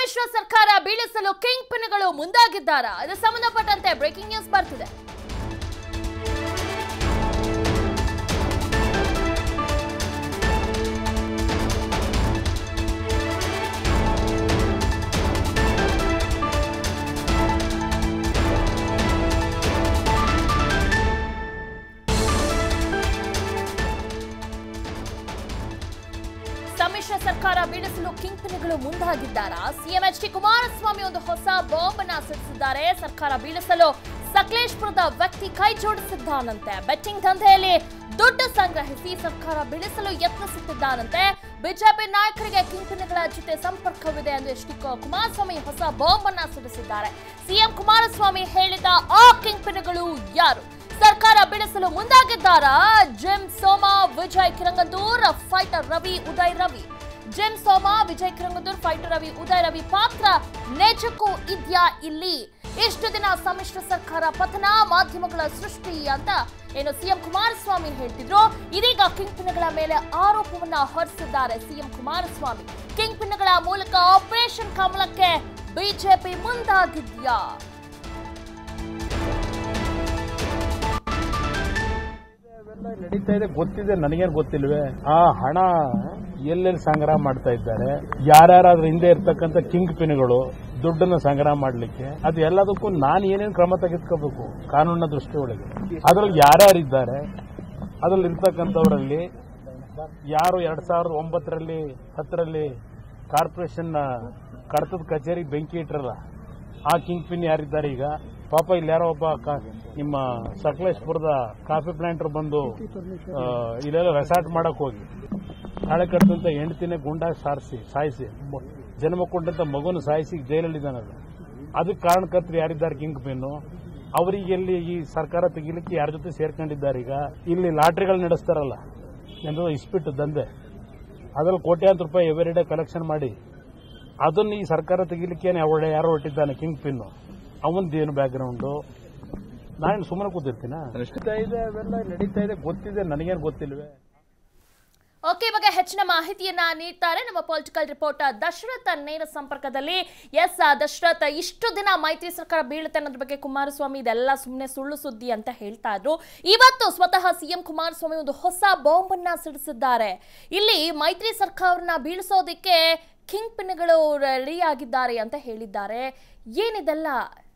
ಸಮ್ಮಿಶ್ರ ಸರ್ಕಾರ ಬೀಳಿಸಲು ಕಿಂಗ್ ಪಿನ್ಗಳು ಮುಂದಾಗಿದ್ದಾರಾ ಇದಕ್ಕೆ ಸಂಬಂಧಪಟ್ಟಂತೆ ಬ್ರೇಕಿಂಗ್ ನ್ಯೂಸ್ ಬರ್ತಿದೆ ಸಮ್ಮಿಶ್ರ ಸರ್ಕಾರ ಬೀಳಿಸಲು ಕಿಂಗ್ ಪಿನ್ಗಳು ಮುಂದಾಗಿದ್ದಾರಾ ಸಿಎಂ ಎಚ್ ಡಿ ಕುಮಾರಸ್ವಾಮಿ ಒಂದು ಹೊಸ ಬಾಂಬ್ ಅನ್ನ ಸಿಡಿಸಿದ್ದಾರೆ ಸರ್ಕಾರ ಬೀಳಿಸಲು ಸಕಲೇಶ್ಪುರದ ವ್ಯಕ್ತಿ ಕೈ ಜೋಡಿಸಿದ್ದಾನಂತೆ ಬೆಟ್ಟಿಂಗ್ ದಂಧೆಯಲ್ಲಿ ದುಡ್ಡು ಸಂಗ್ರಹಿಸಿ ಸರ್ಕಾರ ಬೀಳಿಸಲು ಯತ್ನಿಸುತ್ತಿದ್ದಾನಂತೆ ಬಿಜೆಪಿ ನಾಯಕರಿಗೆ ಕಿಂಗ್ ಪಿನ್ಗಳ ಜೊತೆ ಸಂಪರ್ಕವಿದೆ ಎಂದು ಎಚ್ ಡಿ ಕುಮಾರಸ್ವಾಮಿ ಹೊಸ ಬಾಂಬ್ ಅನ್ನ ಸಿಡಿಸಿದ್ದಾರೆ ಸಿಎಂ ಕುಮಾರಸ್ವಾಮಿ ಹೇಳಿದ ಆ ಕಿಂಗ್ ಪಿನ್ಗಳು ಯಾರು ಸರ್ಕಾರ ಬೀಳಿಸಲು ಮುಂದಾಗಿದ್ದಾರಾ gym Soma Vijay Kirangadur fighter Ravi Uday Ravi gym Soma Vijay Kirangadur fighter Ravi Uday Ravi ಪಾತ್ರ ನಿಜಕ್ಕೂ ಇದ್ಯಾ ಇಲ್ಲಿ ಇಷ್ಟು ದಿನ ಸಮ್ಮಿಶ್ರ ಸರ್ಕಾರ ಪತನ ಮಾಧ್ಯಮಗಳ ಸೃಷ್ಟಿ ಅಂತ ಏನು ಸಿಎಂ ಕುಮಾರಸ್ವಾಮಿ ಹೇಳ್ತಿದ್ರು ಇದೀಗ ಕಿಂಗ್ ಪಿನ್ಗಳ ಮೇಲೆ ಆರೋಪವನ್ನ ಹೊರಿಸಿದ್ದಾರೆ ಸಿಎಂ ಕುಮಾರಸ್ವಾಮಿ ಕಿಂಗ್ ಪಿನ್ಗಳ ಮೂಲಕ ಆಪರೇಷನ್ ಕಮಲಕ್ಕೆ ಬಿಜೆಪಿ ಮುಂದಾಗಿದ್ಯಾ ಇವೆಲ್ಲ ನಡೀತಾ ಇದೆ ಗೊತ್ತಿದೆ ನನಗೇನು ಗೊತ್ತಿಲ್ವೇ ಆ ಹಣ ಎಲ್ಲೆಲ್ಲಿ ಸಂಗ್ರಹ ಮಾಡ್ತಾ ಇದ್ದಾರೆ ಯಾರ್ಯಾರಾದ್ರೂ ಹಿಂದೆ ಇರ್ತಕ್ಕಂಥ ಕಿಂಗ್ ಪಿನ್ಗಳು ದುಡ್ಡನ್ನು ಸಂಗ್ರಹ ಮಾಡಲಿಕ್ಕೆ ಅದು ಎಲ್ಲದಕ್ಕೂ ನಾನು ಏನೇನು ಕ್ರಮ ತೆಗೆದುಕೋಬೇಕು ಕಾನೂನಿನ ದೃಷ್ಟಿ ಒಳಗೆ ಅದ್ರಲ್ಲಿ ಯಾರ್ಯಾರಿದ್ದಾರೆ ಅದ್ರಲ್ಲಿ ಇರ್ತಕ್ಕಂಥವರಲ್ಲಿ ಯಾರು ಎರಡ್ ಸಾವಿರದ ಒಂಬತ್ತರಲ್ಲಿ ಹತ್ತರಲ್ಲಿ ಕಾರ್ಪೊರೇಷನ್ ಕಡತದ ಕಚೇರಿಗೆ ಬೆಂಕಿ ಇಟ್ರಲ್ಲ ಆ ಕಿಂಗ್ ಪಿನ್ ಯಾರಿದ್ದಾರೆ ಈಗ ಪಾಪ ಇಲ್ಲಿ ಯಾರೋ ಒಬ್ಬ ಕ- ನಿಮ್ಮ ಸಕಲೇಶ್ಪುರದ ಕಾಫಿ ಪ್ಲಾಂಟರ್ ಬಂದು ಆ, ಇಲ್ಲೆಲ್ಲ ರೆಸಾರ್ಟ್ ಮಾಡಕ್ ಹೋಗಿ ತಾಳೆ ಕಟ್ಟದಂತ ಹೆಂಡತಿನೇ ಗುಂಡಾಗಿ ಸಾರಿಸಿ ಸಾಯಿಸಿ ಮ- ಜನ್ಮ ಕೊಟ್ಟಂತ ಮಗುನ ಸಾಯಿಸಿ ಜೈಲಲ್ಲಿದ್ದಾನಲ್ಲ ಅದಕ್ಕೆ ಕಾರಣಕರ್ತರು ಯಾರಿದ್ದಾರೆ ಕಿಂಗ್ ಪಿನ್ನು ಅವರಿಗೆ ಎಲ್ಲಿ ಈ ಸರ್ಕಾರ ತೆಗಿಲಿಕ್ಕೆ ಯಾರ ಜೊತೆ ಸೇರ್ಕೊಂಡಿದ್ದಾರೆ ಈಗ ಇಲ್ಲಿ ಲಾಟ್ರಿಗಳು ನಡೆಸ್ತಾರಲ್ಲ ಎಂದು ಇಸ್ಪಿಟ್ಟು ದಂಧೆ ಅದ್ರಲ್ಲಿ ಕೋಟ್ಯಾಂತರ ರೂಪಾಯಿ ಎವರಿ ಡೇ ಕಲೆಕ್ಷನ್ ಮಾಡಿ ಅದನ್ನು ಈ ಸರ್ಕಾರ ತೆಗಿಲಿಕ್ಕೆ ಅವಳೆ ಯಾರೋ ಹೊಟ್ಟಿದ್ದಾನೆ ಕಿಂಗ್ ಪಿನ್ನು ಅವಂದೇನು ಬ್ಯಾಕ್ಗ್ರೌಂಡು ನಾನು ಸುಮ್ಮನೆ ಕೂತಿರ್ತೀನ ನಡೀತಾ ಇದೆ ಅವೆಲ್ಲ ನಡೀತಾ ಇದೆ ಗೊತ್ತಿದೆ ನನಗೇನು ಗೊತ್ತಿಲ್ವೇ ಓಕೆ ಇವಾಗ ಹೆಚ್ಚಿನ ಮಾಹಿತಿಯನ್ನ ನೀಡ್ತಾರೆ ನಮ್ಮ ಪೊಲಿಟಿಕಲ್ ರಿಪೋರ್ಟರ್ ದಶರಥ ನೇರ ಸಂಪರ್ಕದಲ್ಲಿ ಎಸ್ ದಶರಥ ಇಷ್ಟು ದಿನ ಮೈತ್ರಿ ಸರ್ಕಾರ ಬೀಳುತ್ತೆ ಅನ್ನೋದ್ರ ಬಗ್ಗೆ ಕುಮಾರಸ್ವಾಮಿ ಇದೆಲ್ಲ ಸುಮ್ಮನೆ ಸುಳ್ಳು ಸುದ್ದಿ ಅಂತ ಹೇಳ್ತಾ ಇದ್ರು ಇವತ್ತು ಸ್ವತಃ ಸಿಎಂ ಕುಮಾರಸ್ವಾಮಿ ಒಂದು ಹೊಸ ಬಾಂಬ್ ಅನ್ನ ಸಿಡಿಸಿದ್ದಾರೆ ಇಲ್ಲಿ ಮೈತ್ರಿ ಸರ್ಕಾರವನ್ನ ಬೀಳಿಸೋದಕ್ಕೆ ಕಿಂಗ್ ಪಿನ್ಗಳು ರೆಡಿ ಆಗಿದ್ದಾರೆ ಅಂತ ಹೇಳಿದ್ದಾರೆ ಏನಿದೆಲ್ಲ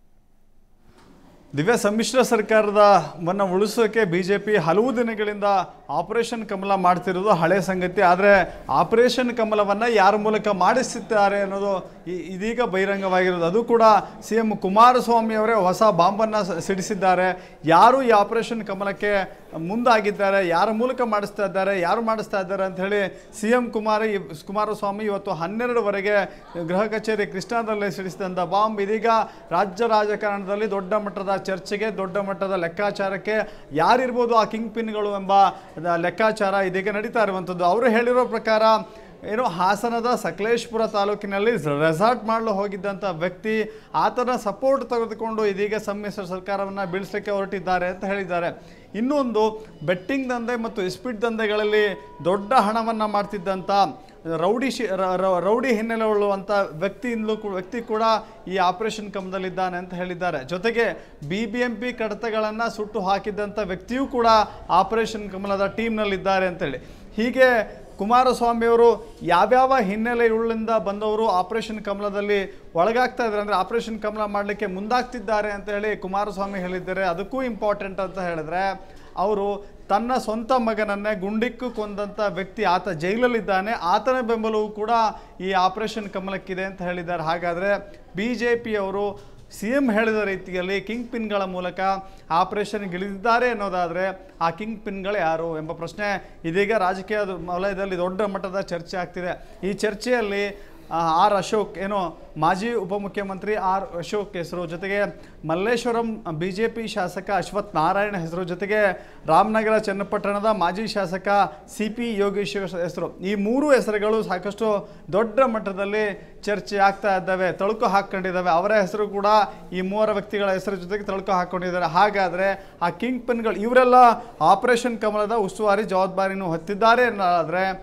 ದಿವ್ಯ ಸಮ್ಮಿಶ್ರ ಸರ್ಕಾರದ ಮನ್ನ ಉಳಿಸೋಕೆ ಬಿ ಜೆ ಪಿ ಹಲವು ದಿನಗಳಿಂದ ಆಪರೇಷನ್ ಕಮಲ ಮಾಡ್ತಿರೋದು ಹಳೆ ಸಂಗತಿ ಆದರೆ ಆಪರೇಷನ್ ಕಮಲವನ್ನು ಯಾರ ಮೂಲಕ ಮಾಡಿಸುತ್ತಾರೆ ಅನ್ನೋದು ಈ- ಇದೀಗ ಬಹಿರಂಗವಾಗಿರೋದು ಅದು ಕೂಡ ಸಿ ಎಂ ಕುಮಾರಸ್ವಾಮಿ ಅವರೇ ಹೊಸ ಬಾಂಬನ್ನು ಸ- ಸಿಡಿಸಿದ್ದಾರೆ ಯಾರು ಈ ಆಪರೇಷನ್ ಕಮಲಕ್ಕೆ ಮುಂದಾಗಿದ್ದಾರೆ ಯಾರ ಮೂಲಕ ಮಾಡಿಸ್ತಾ ಇದ್ದಾರೆ ಯಾರು ಮಾಡಿಸ್ತಾ ಇದ್ದಾರೆ ಅಂತ ಹೇಳಿ ಸಿ ಎಂ ಕುಮಾರ ಕುಮಾರಸ್ವಾಮಿ ಇವತ್ತು ಹನ್ನೆರಡುವರೆಗೆ ಗೃಹ ಕಚೇರಿ ಕೃಷ್ಣಾದಲ್ಲಿ ಸಿಡಿಸಿದಂಥ ಬಾಂಬ್ ಇದೀಗ ರಾಜ್ಯ ರಾಜಕಾರಣದಲ್ಲಿ ದೊಡ್ಡ ಮಟ್ಟದ ಚರ್ಚೆಗೆ ದೊಡ್ಡ ಮಟ್ಟದ ಲೆಕ್ಕಾಚಾರಕ್ಕೆ ಯಾರಿರ್ಬೋದು ಆ ಕಿಂಗ್ ಪಿನ್ಗಳು ಎಂಬ ದ- ಲೆಕ್ಕಾಚಾರ ಇದೀಗ ನಡೀತಾ ಇರುವಂಥದ್ದು ಅವರು ಹೇಳಿರೋ ಪ್ರಕಾರ ಏನು ಹಾಸನದ ಸಕಲೇಶ್ಪುರ ತಾಲೂಕಿನಲ್ಲಿ ರೆಸಾರ್ಟ್ ಮಾಡಲು ಹೋಗಿದ್ದಂಥ ವ್ಯಕ್ತಿ ಆತನ ಸಪೋರ್ಟ್ ತೆಗೆದುಕೊಂಡು ಇದೀಗ ಸಮ್ಮಿಶ್ರ ಸರ್ಕಾರವನ್ನು ಬೀಳಿಸಲಿಕ್ಕೆ ಹೊರಟಿದ್ದಾರೆ ಅಂತ ಹೇಳಿದ್ದಾರೆ ಇನ್ನೊಂದು ಬೆಟ್ಟಿಂಗ್ ದಂಧೆ ಮತ್ತು ಇಸ್ಪಿಟ್ ದಂಧೆಗಳಲ್ಲಿ ದೊಡ್ಡ ಹಣವನ್ನು ಮಾಡ್ತಿದ್ದಂಥ ರೌಡಿ ಶಿ ರ- ರ- ರೌಡಿ ಹಿನ್ನೆಲೆ ಉಳ್ಳುವಂಥ ವ್ಯಕ್ತಿಯಿಂದಲೂ ಕೂ- ವ್ಯಕ್ತಿ ಕೂಡ ಈ ಆಪರೇಷನ್ ಕಮದಲ್ಲಿದ್ದಾನೆ ಅಂತ ಹೇಳಿದ್ದಾರೆ ಜೊತೆಗೆ ಬಿ ಬಿ ಎಂ ಪಿ ಕಡತಗಳನ್ನು ಸುಟ್ಟು ಹಾಕಿದ್ದಂಥ ವ್ಯಕ್ತಿಯೂ ಕೂಡ ಆಪರೇಷನ್ ಕಮಲದ ಟೀಮ್ನಲ್ಲಿದ್ದಾರೆ ಅಂತೇಳಿ ಹೀಗೆ ಕುಮಾರಸ್ವಾಮಿಯವರು ಯಾವ್ಯಾವ ಹಿನ್ನೆಲೆಯುಳ್ಳಿಂದ ಬಂದವರು ಆಪರೇಷನ್ ಕಮಲದಲ್ಲಿ ಒಳಗಾಗ್ತಾ ಇದ್ದಾರೆ ಅಂದರೆ ಆಪರೇಷನ್ ಕಮಲ ಮಾಡಲಿಕ್ಕೆ ಮುಂದಾಗ್ತಿದ್ದಾರೆ ಅಂತ ಹೇಳಿ ಕುಮಾರಸ್ವಾಮಿ ಹೇಳಿದ್ದಾರೆ ಅದಕ್ಕೂ ಇಂಪಾರ್ಟೆಂಟ್ ಅಂತ ಹೇಳಿದ್ರೆ ಅವರು ತನ್ನ ಸ್ವಂತ ಮಗನನ್ನೇ ಗುಂಡಿಕ್ಕು ಕೊಂದಂಥ ವ್ಯಕ್ತಿ ಆತ ಜೈಲಲ್ಲಿದ್ದಾನೆ ಆತನ ಬೆಂಬಲವೂ ಕೂಡ ಈ ಆಪರೇಷನ್ ಕಮಲಕ್ಕಿದೆ ಅಂತ ಹೇಳಿದ್ದಾರೆ ಹಾಗಾದರೆ ಬಿ ಜೆ ಪಿಯವರು ಸಿ ಎಂ ಹೇಳಿದ ರೀತಿಯಲ್ಲಿ ಕಿಂಗ್ ಪಿನ್ಗಳ ಮೂಲಕ ಆಪರೇಷನ್ಗೆ ಇಳಿದಿದ್ದಾರೆ ಅನ್ನೋದಾದರೆ ಆ ಕಿಂಗ್ ಪಿನ್ಗಳು ಯಾರು ಎಂಬ ಪ್ರಶ್ನೆ ಇದೀಗ ರಾಜಕೀಯ ವಲಯದಲ್ಲಿ ದೊಡ್ಡ ಮಟ್ಟದ ಚರ್ಚೆ ಆಗ್ತಿದೆ ಈ ಚರ್ಚೆಯಲ್ಲಿ ಆ, ಆರ್ ಅಶೋಕ್ ಏನು ಮಾಜಿ ಉಪಮುಖ್ಯಮಂತ್ರಿ ಆರ್ ಅಶೋಕ್ ಹೆಸರು ಜೊತೆಗೆ ಮಲ್ಲೇಶ್ವರಂ ಬಿ ಜೆ ಪಿ ಶಾಸಕ ಅಶ್ವಥ್ ನಾರಾಯಣ ಹೆಸರು ಜೊತೆಗೆ ರಾಮನಗರ ಚನ್ನಪಟ್ಟಣದ ಮಾಜಿ ಶಾಸಕ ಸಿ ಪಿ ಯೋಗೇಶ್ವರ ಹೆಸರು ಈ ಮೂರು ಹೆಸರುಗಳು ಸಾಕಷ್ಟು ದೊಡ್ಡ ಮಟ್ಟದಲ್ಲಿ ಚರ್ಚೆ ಆಗ್ತಾ ಇದ್ದಾವೆ ತಳುಕು ಹಾಕ್ಕೊಂಡಿದ್ದಾವೆ ಅವರ ಹೆಸರು ಕೂಡ ಈ ಮೂವರ ವ್ಯಕ್ತಿಗಳ ಹೆಸರು ಜೊತೆಗೆ ತಳುಕು ಹಾಕ್ಕೊಂಡಿದ್ದಾರೆ ಹಾಗಾದರೆ ಆ ಕಿಂಗ್ ಪಿನ್ಗಳು ಇವರೆಲ್ಲ ಆಪರೇಷನ್ ಕಮಲದ ಉಸ್ತುವಾರಿ ಜವಾಬ್ದಾರಿನೂ ಹೊತ್ತಿದ್ದಾರೆ ಅನ್ನೋದಾದರೆ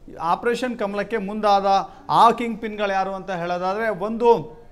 ಆಪರೇಷನ್ ಕಮಲಕ್ಕೆ ಮುಂದಾದ ಆ ಕಿಂಗ್ ಪಿನ್ಗಳು ಯಾರು ಅಂತ ಹೇಳೋದಾದರೆ ಒಂದು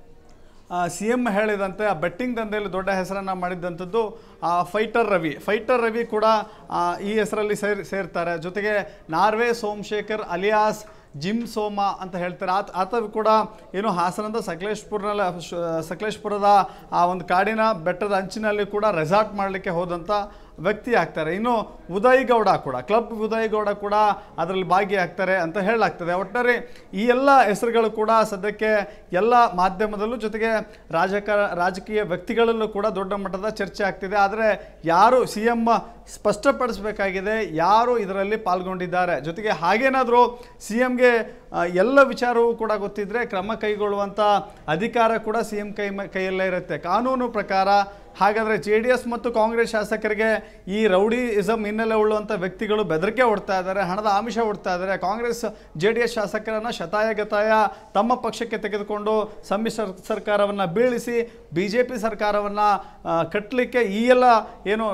ಸಿ ಎಂ ಹೇಳಿದಂತೆ ಆ ಬೆಟ್ಟಿಂಗ್ ದಂಧೆಯಲ್ಲಿ ದೊಡ್ಡ ಹೆಸರನ್ನು ಮಾಡಿದ್ದಂಥದ್ದು ಆ ಫೈಟರ್ ರವಿ ಫೈಟರ್ ರವಿ ಕೂಡ ಆ, ಈ ಹೆಸರಲ್ಲಿ ಸೇರ್ ಸೇರ್ತಾರೆ ಜೊತೆಗೆ ನಾರ್ವೆ ಸೋಮಶೇಖರ್ ಅಲಿಯಾಸ್ ಜಿಮ್ ಸೋಮ ಅಂತ ಹೇಳ್ತಾರೆ ಆತ ಆತ ಕೂಡ ಏನು ಹಾಸನದ ಸಕಲೇಶ್ಪುರನ ಸಕಲೇಶ್ಪುರದ ಆ ಒಂದು ಕಾಡಿನ ಬೆಟ್ಟದ ಅಂಚಿನಲ್ಲಿ ಕೂಡ ರೆಸಾರ್ಟ್ ಮಾಡಲಿಕ್ಕೆ ಹೋದಂಥ ವ್ಯಕ್ತಿ ಆಗ್ತಾರೆ ಇನ್ನು ಉದಯ್ ಗೌಡ ಕೂಡ ಕ್ಲಬ್ ಉದಯ್ ಗೌಡ ಕೂಡ ಅದರಲ್ಲಿ ಭಾಗಿಯಾಗ್ತಾರೆ ಅಂತ ಹೇಳಲಾಗ್ತದೆ ಒಟ್ಟಾರೆ ಈ ಎಲ್ಲ ಹೆಸರುಗಳು ಕೂಡ ಸದ್ಯಕ್ಕೆ ಎಲ್ಲ ಮಾಧ್ಯಮದಲ್ಲೂ ಜೊತೆಗೆ ರಾಜಕಾರ ರಾಜಕೀಯ ವ್ಯಕ್ತಿಗಳಲ್ಲೂ ಕೂಡ ದೊಡ್ಡ ಮಟ್ಟದ ಚರ್ಚೆ ಆಗ್ತಿದೆ ಆದರೆ ಯಾರು ಸಿ ಎಂ ಸ್ಪಷ್ಟಪಡಿಸಬೇಕಾಗಿದೆ ಯಾರು ಇದರಲ್ಲಿ ಪಾಲ್ಗೊಂಡಿದ್ದಾರೆ ಜೊತೆಗೆ ಹಾಗೇನಾದರೂ ಸಿ ಎಂಗೆ ಎಲ್ಲ ವಿಚಾರವೂ ಕೂಡ ಗೊತ್ತಿದ್ರೆ ಕ್ರಮ ಕೈಗೊಳ್ಳುವಂಥ ಅಧಿಕಾರ ಕೂಡ ಸಿ ಎಂ ಕೈ ಕೈಯಲ್ಲೇ ಇರುತ್ತೆ ಕಾನೂನು ಪ್ರಕಾರ ಹಾಗಾದರೆ ಜೆ ಡಿ ಎಸ್ ಮತ್ತು ಕಾಂಗ್ರೆಸ್ ಶಾಸಕರಿಗೆ ಈ ರೌಡಿಸಮ್ ಹಿನ್ನೆಲೆ ಉಳ್ಳುವಂಥ ವ್ಯಕ್ತಿಗಳು ಬೆದರಿಕೆ ಹೊಡ್ತಾ ಇದ್ದಾರೆ ಹಣದ ಆಮಿಷ ಹೊಡ್ತಾ ಇದ್ದಾರೆ ಕಾಂಗ್ರೆಸ್ ಜೆ ಡಿ ಎಸ್ ಶಾಸಕರನ್ನು ಶತಾಯ ಗತಾಯ ತಮ್ಮ ಪಕ್ಷಕ್ಕೆ ತೆಗೆದುಕೊಂಡು ಸಮ್ಮಿಶ್ರ ಸರ್ಕಾರವನ್ನು ಬೀಳಿಸಿ ಬಿ ಜೆ ಪಿ ಸರ್ಕಾರವನ್ನು ಕಟ್ಟಲಿಕ್ಕೆ ಈ ಎಲ್ಲ ಏನು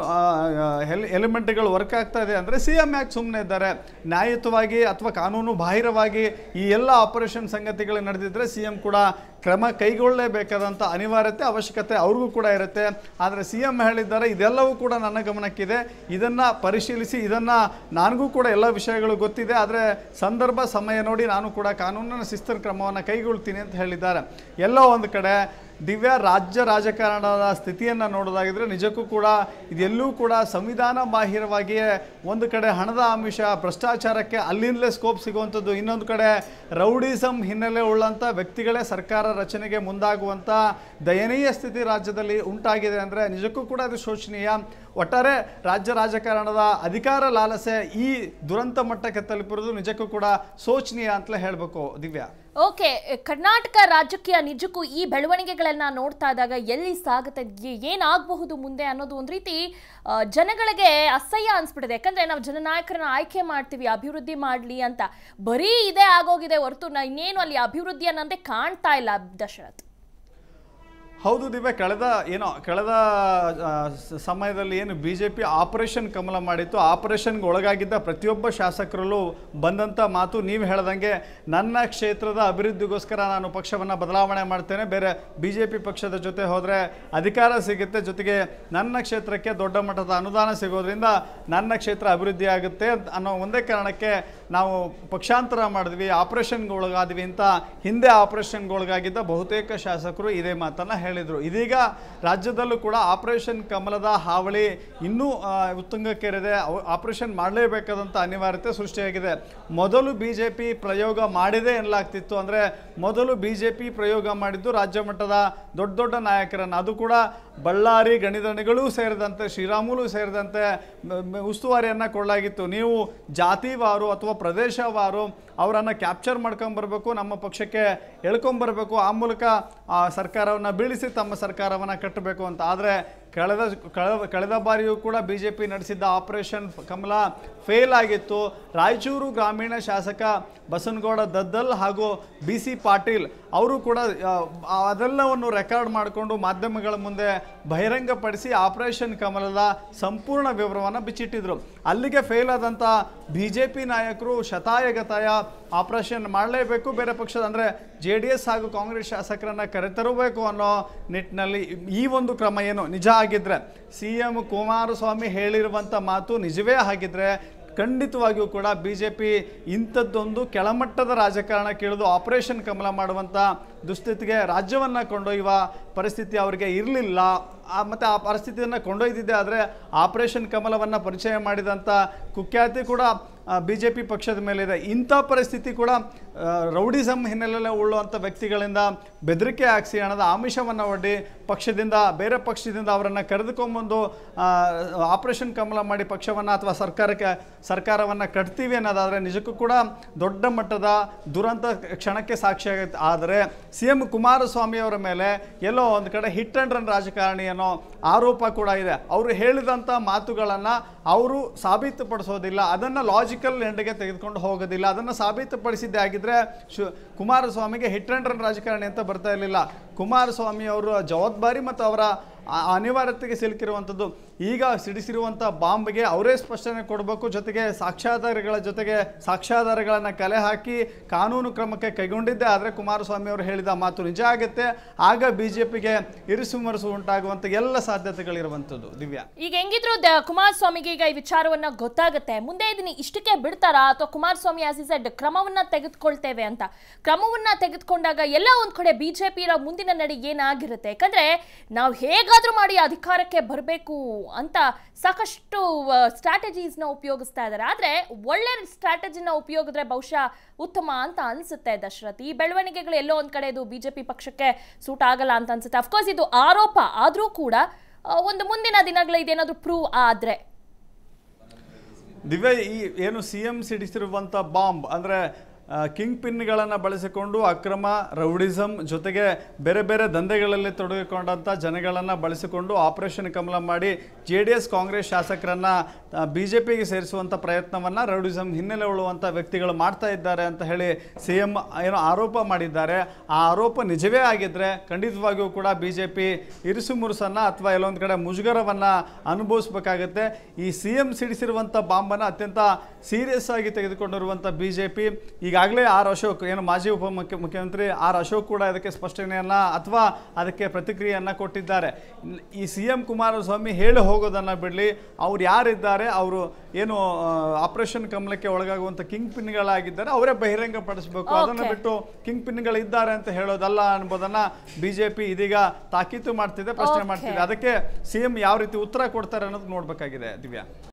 ಎಲಿಮೆಂಟ್ಗಳು ವರ್ಕ್ ಆಗ್ತಾ ಇದೆ ಅಂದರೆ ಸಿ ಎಂ ಯಾಕೆ ಸುಮ್ಮನೆ ಇದ್ದಾರೆ ನ್ಯಾಯಯುತವಾಗಿ ಅಥವಾ ಕಾನೂನು ಬಾಹಿರವಾಗಿ ಈ ಎಲ್ಲ ಆಪರೇಷನ್ ಸಂಗತಿಗಳು ನಡೆದಿದ್ದರೆ ಸಿ ಎಂ ಕೂಡ ಕ್ರಮ ಕೈಗೊಳ್ಳಲೇಬೇಕಾದಂಥ ಅನಿವಾರ್ಯತೆ ಅವಶ್ಯಕತೆ ಅವ್ರಿಗೂ ಕೂಡ ಇರುತ್ತೆ ಆದರೆ ಸಿ ಎಂ ಹೇಳಿದ್ದಾರೆ ಇದೆಲ್ಲವೂ ಕೂಡ ನನ್ನ ಗಮನಕ್ಕಿದೆ ಇದನ್ನು ಪರಿಶೀಲಿಸಿ ಇದನ್ನು ನನಗೂ ಕೂಡ ಎಲ್ಲ ವಿಷಯಗಳು ಗೊತ್ತಿದೆ ಆದರೆ ಸಂದರ್ಭ ಸಮಯ ನೋಡಿ ನಾನು ಕೂಡ ಕಾನೂನಿನ ಶಿಸ್ತಿನ ಕ್ರಮವನ್ನು ಕೈಗೊಳ್ತೀನಿ ಅಂತ ಹೇಳಿದ್ದಾರೆ ಎಲ್ಲೋ ಒಂದು ಕಡೆ ದಿವ್ಯ ರಾಜ್ಯ ರಾಜಕಾರಣದ ಸ್ಥಿತಿಯನ್ನು ನೋಡೋದಾಗಿದ್ರೆ ನಿಜಕ್ಕೂ ಕೂಡ ಇದೆಲ್ಲೂ ಕೂಡ ಸಂವಿಧಾನ ಬಾಹಿರವಾಗಿಯೇ ಒಂದು ಕಡೆ ಹಣದ ಆಮಿಷ ಭ್ರಷ್ಟಾಚಾರಕ್ಕೆ ಅಲ್ಲಿಂದಲೇ ಸ್ಕೋಪ್ ಸಿಗುವಂಥದ್ದು ಇನ್ನೊಂದು ಕಡೆ ರೌಡಿಸಮ್ ಹಿನ್ನೆಲೆ ಉಳ್ಳಂಥ ವ್ಯಕ್ತಿಗಳೇ ಸರ್ಕಾರ ರಚನೆಗೆ ಮುಂದಾಗುವಂಥ ದಯನೀಯ ಸ್ಥಿತಿ ರಾಜ್ಯದಲ್ಲಿ ಉಂಟಾಗಿದೆ ಅಂದರೆ ನಿಜಕ್ಕೂ ಕೂಡ ಅದು ಶೋಚನೀಯ ಒಟ್ಟಾರೆ ರಾಜ್ಯ ರಾಜಕಾರಣದ ಅಧಿಕಾರ ಲಾಲಸೆ ಈ ದುರಂತ ಮಟ್ಟಕ್ಕೆ ತಲುಪಿರೋದು ನಿಜಕ್ಕೂ ಕೂಡ ಶೋಚನೀಯ ಅಂತಲೇ ಹೇಳಬೇಕು ದಿವ್ಯಾ ಓಕೆ ಕರ್ನಾಟಕ ರಾಜಕೀಯ ನಿಜಕ್ಕೂ ಈ ಬೆಳವಣಿಗೆಗಳನ್ನ ನೋಡ್ತಾ ಇದ್ದಾಗ ಎಲ್ಲಿ ಸಾಗುತ್ತೆ ಏ- ಏನಾಗಬಹುದು ಮುಂದೆ ಅನ್ನೋದು ಒಂದು ರೀತಿ ಆ, ಜನಗಳಿಗೆ ಅಸಹ್ಯ ಅನ್ಸ್ಬಿಟ್ಟಿದೆ ಯಾಕಂದ್ರೆ ನಾವು ಜನನಾಯಕರನ್ನ ಆಯ್ಕೆ ಮಾಡ್ತೀವಿ ಅಭಿವೃದ್ಧಿ ಮಾಡಲಿ ಅಂತ ಬರೀ ಇದೇ ಆಗೋಗಿದೆ ಹೊರತು ನಾ ಇನ್ನೇನು ಅಲ್ಲಿ ಅಭಿವೃದ್ಧಿ ಅನ್ನೋದೇ ಕಾಣ್ತಾ ಇಲ್ಲ ದಶರಥ್ ಹೌದು ದಿವ್ಯ ಕಳೆದ ಏನೋ ಕಳೆದ ಆ, ಸ- ಸಮಯದಲ್ಲಿ ಏನು B J P operation Kamala ಮಾಡಿತ್ತು ಆಪರೇಷನ್ಗೆ ಒಳಗಾಗಿದ್ದ ಪ್ರತಿಯೊಬ್ಬ ಶಾಸಕರಲ್ಲೂ ಬಂದಂಥ ಮಾತು ನೀವು ಹೇಳ್ದಂಗೆ ನನ್ನ ಕ್ಷೇತ್ರದ ಅಭಿವೃದ್ಧಿಗೋಸ್ಕರ ನಾನು ಪಕ್ಷವನ್ನು ಬದಲಾವಣೆ ಮಾಡ್ತೇನೆ ಬೇರೆ ಬಿ ಜೆ ಪಿ ಪಕ್ಷದ ಜೊತೆ ಹೋದರೆ ಅಧಿಕಾರ ಸಿಗುತ್ತೆ ಜೊತೆಗೆ ನನ್ನ ಕ್ಷೇತ್ರಕ್ಕೆ ದೊಡ್ಡ ಮಟ್ಟದ ಅನುದಾನ ಸಿಗೋದ್ರಿಂದ ನನ್ನ ಕ್ಷೇತ್ರ ಅಭಿವೃದ್ಧಿ ಆಗುತ್ತೆ ಅಂತ ಅನ್ನೋ ಒಂದೇ ಕಾರಣಕ್ಕೆ ನಾವು ಪಕ್ಷಾಂತರ ಮಾಡಿದ್ವಿ ಆಪರೇಷನ್ಗೆ ಒಳಗಾದ್ವಿ ಅಂತ ಹಿಂದೆ ಆಪರೇಷನ್ಗೆ ಒಳಗಾಗಿದ್ದ ಬಹುತೇಕ ಶಾಸಕರು ಇದೇ ಮಾತನ್ನು ಹೇಳಿದರು ಇದೀಗ ರಾಜ್ಯದಲ್ಲೂ ಕೂಡ ಆಪರೇಷನ್ ಕಮಲದ ಹಾವಳಿ ಇನ್ನೂ ಆ, ಉತ್ತುಂಗಕ್ಕೇರಿದೆ ಅವ- ಆಪರೇಷನ್ ಮಾಡಲೇಬೇಕಾದಂಥ ಅನಿವಾರ್ಯತೆ ಸೃಷ್ಟಿಯಾಗಿದೆ ಮೊದಲು ಬಿ ಜೆ ಪಿ ಪ್ರಯೋಗ ಮಾಡಿದೆ ಎನ್ನಲಾಗ್ತಿತ್ತು ಅಂದರೆ ಮೊದಲು ಬಿ ಜೆ ಪಿ ಪ್ರಯೋಗ ಮಾಡಿದ್ದು ರಾಜ್ಯ ಮಟ್ಟದ ದೊಡ್ಡ ದೊಡ್ಡ ನಾಯಕರನ್ನು ಅದು ಕೂಡ ಬಳ್ಳಾರಿ ಗಣಿದಣಿಗಳೂ ಸೇರಿದಂತೆ ಶ್ರೀರಾಮುಲು ಸೇರಿದಂತೆ ಮ- ಮ- ಉಸ್ತುವಾರಿಯನ್ನು ಕೊಡಲಾಗಿತ್ತು ನೀವು ಜಾತಿವಾರು ಅಥವಾ ಪ್ರದೇಶವಾರು ಅವರನ್ನು ಕ್ಯಾಪ್ಚರ್ ಮಾಡ್ಕೊಂಬರ್ಬೇಕು ನಮ್ಮ ಪಕ್ಷಕ್ಕೆ ಎಳ್ಕೊಂಬರ್ಬೇಕು ಆ ಮೂಲಕ ಆ ಸರ್ಕಾರವನ್ನು ಬೀಳಿಸಿ ತಮ್ಮ ಸರ್ಕಾರವನ್ನು ಕಟ್ಟಬೇಕು ಅಂತ ಆದರೆ ಕಳೆದ ಕಳೆದ ಕಳೆದ ಬಾರಿಯೂ ಕೂಡ ಬಿ ಜೆ ಪಿ ನಡೆಸಿದ್ದ ಆಪರೇಷನ್ ಕಮಲ ಫೇಲ್ ಆಗಿತ್ತು ರಾಯಚೂರು ಗ್ರಾಮೀಣ ಶಾಸಕ ಬಸನಗೌಡ ದದ್ದಲ್ ಹಾಗೂ ಬಿ ಸಿ ಪಾಟೀಲ್ ಅವರು ಕೂಡ ಆ, ಅದೆಲ್ಲವನ್ನು ರೆಕಾರ್ಡ್ ಮಾಡಿಕೊಂಡು ಮಾಧ್ಯಮಗಳ ಮುಂದೆ ಬಹಿರಂಗಪಡಿಸಿ ಆಪರೇಷನ್ ಕಮಲದ ಸಂಪೂರ್ಣ ವಿವರವನ್ನು ಬಿಚ್ಚಿಟ್ಟಿದ್ರು ಅಲ್ಲಿಗೆ ಫೇಲ್ ಆದಂಥ ಬಿ ಜೆ ಪಿ ನಾಯಕರು ಶತಾಯಗತಾಯ ಆಪರೇಷನ್ ಮಾಡಲೇಬೇಕು ಬೇರೆ ಪಕ್ಷದ ಅಂದರೆ ಜೆ ಡಿ ಎಸ್ ಹಾಗೂ ಕಾಂಗ್ರೆಸ್ ಶಾಸಕರನ್ನು ಕರೆತರಬೇಕು ಅನ್ನೋ ನಿಟ್ಟಿನಲ್ಲಿ ಈ ಒಂದು ಕ್ರಮ ಏನು ನಿಜ ಆಗಿದ್ರೆ ಸಿ ಎಂ ಕುಮಾರಸ್ವಾಮಿ ಹೇಳಿರುವಂಥ ಮಾತು ನಿಜವೇ ಆಗಿದ್ರೆ ಖಂಡಿತವಾಗಿಯೂ ಕೂಡ ಬಿ ಜೆ ಪಿ ಇಂಥದ್ದೊಂದು ಕೆಳಮಟ್ಟದ ರಾಜಕಾರಣ ಕೇಳಿದು ಆಪರೇಷನ್ ಕಮಲ ಮಾಡುವಂಥ ದುಸ್ಥಿತಿಗೆ ರಾಜ್ಯವನ್ನು ಕೊಂಡೊಯ್ಯುವ ಪರಿಸ್ಥಿತಿ ಅವರಿಗೆ ಇರಲಿಲ್ಲ ಮತ್ತು ಆ ಪರಿಸ್ಥಿತಿಯನ್ನು ಕೊಂಡೊಯ್ದಿದ್ದೆ ಆದರೆ ಆಪರೇಷನ್ ಕಮಲವನ್ನು ಪರಿಚಯ ಮಾಡಿದಂಥ ಕುಖ್ಯಾತಿ ಕೂಡ ಬಿ ಜೆ ಪಿ ಪಕ್ಷದ ಮೇಲಿದೆ ಇಂಥ ಪರಿಸ್ಥಿತಿ ಕೂಡ ಆ, ರೌಡಿಸಮ್ ಹಿನ್ನೆಲೆ ಉಳ್ಳುವಂಥ ವ್ಯಕ್ತಿಗಳಿಂದ ಬೆದರಿಕೆ ಹಾಕ್ಸಿ ಹಣದ ಆಮಿಷವನ್ನು ಒಡ್ಡಿ ಪಕ್ಷದಿಂದ ಬೇರೆ ಪಕ್ಷದಿಂದ ಅವರನ್ನು ಕರೆದುಕೊಂಬಂದು ಆ, ಆಪರೇಷನ್ ಕಮಲ ಮಾಡಿ ಪಕ್ಷವನ್ನು ಅಥವಾ ಸರ್ಕಾರಕ್ಕೆ ಸರ್ಕಾರವನ್ನು ಕಟ್ತೀವಿ ಅನ್ನೋದಾದರೆ ನಿಜಕ್ಕೂ ಕೂಡ ದೊಡ್ಡ ಮಟ್ಟದ ದುರಂತ ಕ್ಷಣಕ್ಕೆ ಸಾಕ್ಷಿಯಾಗುತ್ತೆ ಆದರೆ ಸಿ ಎಂ ಕುಮಾರಸ್ವಾಮಿ ಅವರ ಮೇಲೆ ಎಲ್ಲೋ ಒಂದು ಕಡೆ ಹಿಟ್ ಆ್ಯಂಡ್ ರನ್ ರಾಜಕಾರಣಿ ಅನ್ನೋ ಆರೋಪ ಕೂಡ ಇದೆ ಅವರು ಹೇಳಿದಂಥ ಮಾತುಗಳನ್ನು ಅವರು ಸಾಬೀತುಪಡಿಸೋದಿಲ್ಲ ಅದನ್ನು ಲಾಜಿಕಲ್ ಎಂಡ್ಗೆ ತೆಗೆದುಕೊಂಡು ಹೋಗೋದಿಲ್ಲ ಅದನ್ನು ಸಾಬೀತುಪಡಿಸಿದ್ದೇ ಆಗಿದ್ದರೆ ಶು ಕುಮಾರಸ್ವಾಮಿಗೆ ಹಿಟ್ ಆ್ಯಂಡ್ ರನ್ ರಾಜಕಾರಣಿ ಅಂತ ಬರ್ತಾ ಇರಲಿಲ್ಲ ಕುಮಾರಸ್ವಾಮಿ ಅವರ ಜವಾಬ್ದಾರಿ ಮತ್ತು ಅವರ ಆ- ಅನಿವಾರ್ಯತೆಗೆ ಸಿಲುಕಿರುವಂಥದ್ದು ಈಗ ಸಿಡಿಸಿರುವಂಥ ಬಾಂಬ್ಗೆ ಅವರೇ ಸ್ಪಷ್ಟನೆ ಕೊಡಬೇಕು ಜೊತೆಗೆ ಸಾಕ್ಷ್ಯಾಧಾರಗಳ ಜೊತೆಗೆ ಸಾಕ್ಷ್ಯಾಧಾರಗಳನ್ನು ಕಲೆ ಹಾಕಿ ಕಾನೂನು ಕ್ರಮಕ್ಕೆ ಕೈಗೊಂಡಿದ್ದೆ ಆದರೆ ಕುಮಾರಸ್ವಾಮಿ ಅವರು ಹೇಳಿದ ಮಾತು ನಿಜ ಆಗುತ್ತೆ ಆಗ ಬಿಜೆಪಿಗೆ ಇರಿಸು ಮರಸು ಉಂಟಾಗುವಂಥ ಎಲ್ಲ ಸಾಧ್ಯತೆಗಳಿರುವಂಥದ್ದು ದಿವ್ಯಾ ಈಗ ಹೆಂಗಿದ್ರು ದ- ಕುಮಾರಸ್ವಾಮಿಗೆ ಈಗ ಈ ವಿಚಾರವನ್ನ ಗೊತ್ತಾಗುತ್ತೆ ಮುಂದೆ ಇದನ್ನ ಇಷ್ಟಕ್ಕೆ ಬಿಡ್ತಾರಾ ಅಥವಾ ಕುಮಾರಸ್ವಾಮಿ ಆಸ್ ಸೆಡ್ ಕ್ರಮವನ್ನ ತೆಗೆದುಕೊಳ್ತೇವೆ ಅಂತ ಕ್ರಮವನ್ನ ತೆಗೆದುಕೊಂಡಾಗ ಎಲ್ಲ ಒಂದ್ ಕಡೆ ಬಿಜೆಪಿ ಮುಂದಿನ ನಡೆ ಏನಾಗಿರುತ್ತೆ ಯಾಕಂದ್ರೆ ನಾವು ಹೇಗಾದ್ರೂ ಮಾಡಿ ಅಧಿಕಾರಕ್ಕೆ ಬರಬೇಕು ಅಂತ ಸಾಕಷ್ಟು ಸ್ಟ್ರಾಟಜೀಸ್ ನ ಉಪಯೋಗಿಸ್ತಾ ಇದ್ದಾರೆ ಆದ್ರೆ ಒಳ್ಳೆ ಸ್ಟ್ರಾಟಜಿನ ಉಪಯೋಗಿದ್ರೆ ಬಹುಶಃ ಉತ್ತಮ ಅಂತ ಅನ್ಸುತ್ತೆ ದಶರಥ್ ಈ ಬೆಳವಣಿಗೆಗಳು ಎಲ್ಲೋ ಒಂದ್ ಕಡೆ ಇದು ಬಿಜೆಪಿ ಪಕ್ಷಕ್ಕೆ ಸೂಟ್ ಆಗಲ್ಲ ಅಂತ ಅನ್ಸುತ್ತೆ ಅಫ್ಕೋರ್ಸ್ ಇದು ಆರೋಪ ಆದ್ರೂ ಕೂಡ ಆ, ಒಂದು ಮುಂದಿನ ದಿನಗಳ ಇದೇನಾದ್ರೂ ಪ್ರೂವ್ ಆದ್ರೆ ದಿವ್ಯ ಈ ಏನು ಸಿ ಎಂ ಸಿಡಿಸಿರುವಂಥ ಬಾಂಬ್ ಅಂದರೆ ಕಿಂಗ್ ಪಿನ್ಗಳನ್ನು ಬಳಸಿಕೊಂಡು ಅಕ್ರಮ ರೌಡಿಸಮ್ ಜೊತೆಗೆ ಬೇರೆ ಬೇರೆ ದಂಧೆಗಳಲ್ಲಿ ತೊಡಗಿಕೊಂಡಂಥ ಜನಗಳನ್ನು ಬಳಸಿಕೊಂಡು ಆಪರೇಷನ್ ಕಮಲ ಮಾಡಿ ಜೆ ಡಿ ಎಸ್ ಕಾಂಗ್ರೆಸ್ ಶಾಸಕರನ್ನು ಬಿ ಜೆ ಪಿಗೆ ಸೇರಿಸುವಂಥ ಪ್ರಯತ್ನವನ್ನು ರೌಡಿಸಮ್ ಹಿನ್ನೆಲೆ ಉಳ್ಳುವಂಥ ವ್ಯಕ್ತಿಗಳು ಮಾಡ್ತಾ ಇದ್ದಾರೆ ಅಂತ ಹೇಳಿ ಸಿ ಎಂ ಏನೋ ಆರೋಪ ಮಾಡಿದ್ದಾರೆ ಆ ಆರೋಪ ನಿಜವೇ ಆಗಿದ್ದರೆ ಖಂಡಿತವಾಗಿಯೂ ಕೂಡ ಬಿ ಜೆ ಪಿ ಇರಿಸು ಮುರುಸನ್ನು ಅಥವಾ ಎಲ್ಲೊಂದು ಕಡೆ ಮುಜುಗರವನ್ನು ಅನುಭವಿಸ್ಬೇಕಾಗತ್ತೆ ಈ ಸಿ ಎಂ ಸಿಡಿಸಿರುವಂಥ ಬಾಂಬನ್ನು ಅತ್ಯಂತ ಸೀರಿಯಸ್ ಆಗಿ ತೆಗೆದುಕೊಂಡಿರುವಂಥ ಬಿ ಜೆ ಪಿ ಈಗಾಗಲೇ ಆರ್ ಅಶೋಕ್ ಏನು ಮಾಜಿ ಉಪಮುಖ್ಯ ಮುಖ್ಯಮಂತ್ರಿ ಆರ್ ಅಶೋಕ್ ಕೂಡ ಇದಕ್ಕೆ ಸ್ಪಷ್ಟನೆಯನ್ನು ಅಥವಾ ಅದಕ್ಕೆ ಪ್ರತಿಕ್ರಿಯೆಯನ್ನು ಕೊಟ್ಟಿದ್ದಾರೆ ಇನ್- ಈ ಸಿ ಎಂ ಕುಮಾರಸ್ವಾಮಿ ಹೇಳಿ ಹೋಗೋದನ್ನು ಬಿಡಲಿ ಅವ್ರು ಯಾರಿದ್ದಾರೆ ಅವರು ಏನು ಆಪರೇಷನ್ ಕಮಲಕ್ಕೆ ಒಳಗಾಗುವಂಥ ಕಿಂಗ್ ಪಿನ್ಗಳಾಗಿದ್ದಾರೆ ಅವರೇ ಬಹಿರಂಗ ಪಡಿಸಬೇಕು ಅದನ್ನು Okay. ಬಿಟ್ಟು ಕಿಂಗ್ ಪಿನ್ಗಳಿದ್ದಾರೆ ಅಂತ ಹೇಳೋದಲ್ಲ ಅನ್ಬೋದನ್ನ ಬಿಜೆಪಿ ಇದೀಗ ತಾಕೀತು ಮಾಡ್ತಿದೆ ಪ್ರಶ್ನೆ Okay. ಮಾಡ್ತಿದೆ ಅದಕ್ಕೆ ಸಿಎಂ ಯಾವ ರೀತಿ ಉತ್ತರ ಕೊಡ್ತಾರೆ ಅನ್ನೋದು ನೋಡ್ಬೇಕಾಗಿದೆ ದಿವ್ಯಾ